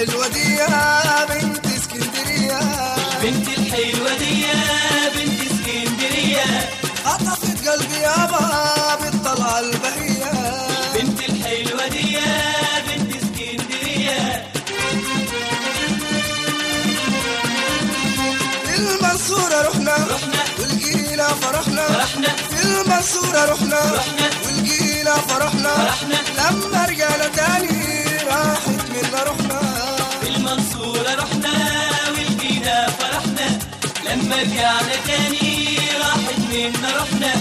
الحلوة دي يا بنت اسكندرية بنت الحلوة دي يا بنت اسكندرية خطفت قلبي يابا بالطلعة البهية بنت الحلوة دي يا بنت اسكندرية في المنصورة رحنا رحنا والجينا فرحنا فرحنا في المنصورة رحنا رحنا والجينا فرحنا فرحنا لما رجعنا تاني راحت منا رحنا في المنصورة رحنا والجينا فرحنا لما رجعنا تاني راحت منا رحنا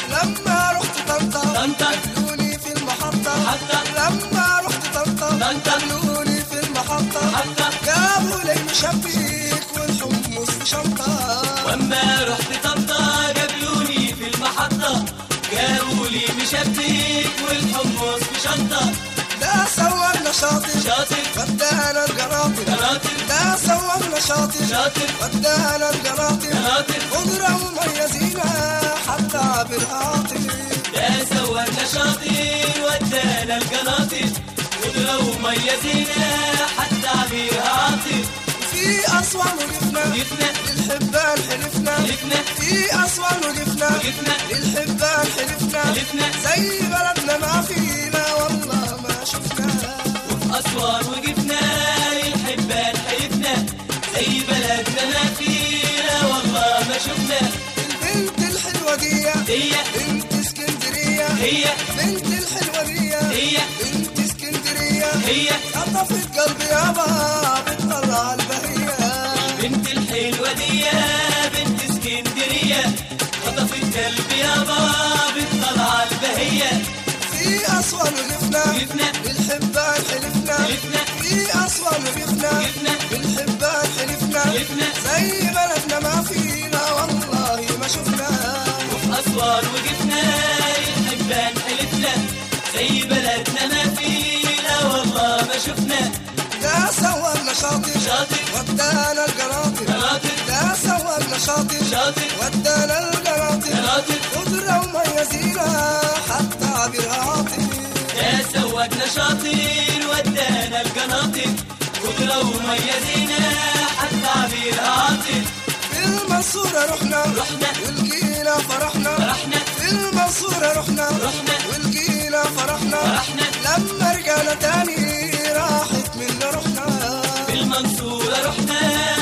لما رحت طنطا طنطا قابلوني في المحطة محطة. لما رحت طنطا طنطا. قابلوني في المحطة محطة. جابوا لي مشبك والحمص في شنطة واما رحت طنطا قابلوني في المحطة جابوا لي مشبك والحمص في شنطة لا سوالنا شاطر شاطر ودانا القناطر قناطر لا سوالنا شاطر شاطر ودانا القناطر قناطر خضرة ومميزين حتى بالعاطر ده سوالنا شاطر ودانا القناطر خضرة وميزينا حتى عبيرها عاطر في أسوان وقفنا وقفنا للحبان حلفنا حلفنا في أسوان وقفنا وقفنا للحبان حلفنا حلفنا زي بلدنا ما فينا والله ما شفنا وفي أسوان وقفنا للحبان حلفنا زي بلدنا ما فينا والله ما شفنا البنت الحلوة دي هي بنت اسكندرية هي بنت الحلوة دي هي بنت اسكندرية هي خطفت قلبي يابا بتطلع البهية بنت الحلوة دي يا بنت اسكندرية خطفت قلبي يابا بالطلعة البهية في أسوان وقفنا وقفنا للحبان حلفنا حلفنا في أسوان وقفنا وقفنا بالحبان حلفنا حلفنا زي بلدنا ما فينا والله ما شفنا وفي أسوان وقفنا للحبان حلفنا زي بلدنا ما فينا والله ما شفنا ده سوالنا شاطر شاطر ودانا القناطر قناطر ده سوالنا شاطر شاطر ودانا القناطر قناطر خضرة وميزينا حتى عبر عاطر يا سواقنا شاطر ودانا القناطر خضرة وميزينا حتى عبير عاطر في المنصورة رحنا رحنا والجينا فرحنا فرحنا في المنصورة رحنا رحنا والجينا فرحنا فرحنا لما رجعنا تاني راحت منا رحنا في المنصورة رحنا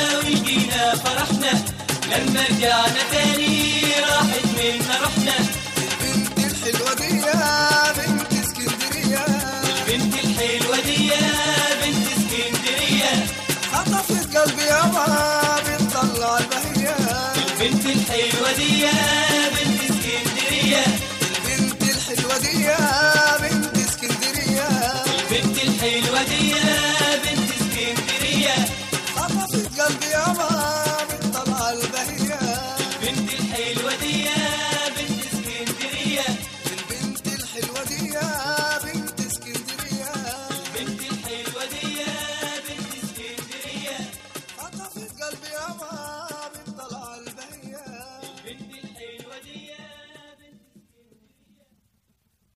ولقينا فرحنا لما رجعنا تاني راحت منا رحنا البنت الحلوة دي يا بنت اسكندرية البنت الحلوة دي يا بنت اسكندرية خطفت قلبي يابا بتطلع البهية البنت الحلوة دي يا